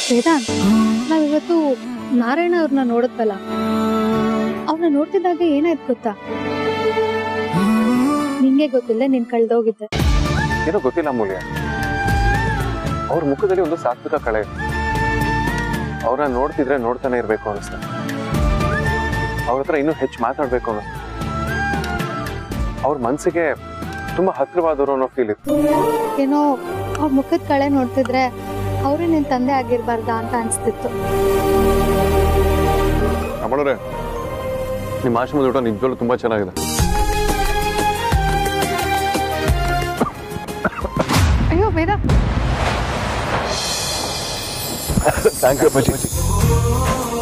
ವೇದಾಂತ್ ನಾವಿವತ್ತು ನಾರಾಯಣ ಅವ್ರನ್ನ ನೋಡುತ್ತಲ್ಲ ಅವ್ರನ್ನ ನೋಡ್ತಿದ್ದಾಗ ಏನಾಯ್ತು ಗೊತ್ತಾ ನಿಂಗೆ ಗೊತ್ತಿಲ್ಲ ನೀನ್ ಕಳ್ದೋಗಿದ್ದೆ ಏನೋ ಗೊತ್ತಿಲ್ಲ ಮೂಲ್ಯ ಅವ್ರ ಮುಖದಲ್ಲಿ ಒಂದು ಸಾತ್ವಿಕ ಕಳೆ ಇದೆ ಅವ್ರನ್ನ ನೋಡ್ತಿದ್ರೆ ನೋಡ್ತಾನೆ ಇರ್ಬೇಕು ಅನಿಸ್ತ ಅವ್ರ ಹತ್ರ ಇನ್ನೂ ಹೆಚ್ಚು ಮಾತಾಡ್ಬೇಕು ಅನಿಸ್ತು ಅವ್ರ ಮನ್ಸಿಗೆ ತುಂಬಾ ಹತ್ರವಾದವರು ಅನ್ನೋ ಫೀಲ್ ಇತ್ತು ಏನೋ ಅವ್ರ ಮುಖದ ಕಳೆ ನೋಡ್ತಿದ್ರೆ ಅವ್ರೇ ನಿನ್ ತಂದೆ ಆಗಿರ್ಬಾರ್ದಾ ಅಂತ ಅನ್ಸ್ತಿತ್ತು ಅಮ್ಮನವ್ರೆ ನಿಮ್ಮ ಆಶ್ರಮದ ಊಟ ನಿಜವಾಗ್ಲೂ ತುಂಬಾ ಚೆನ್ನಾಗಿದೆ ಅಯ್ಯೋ ವೇದ ಥ್ಯಾಂಕ್ ಯು ಅಪ್ಪಾಜಿ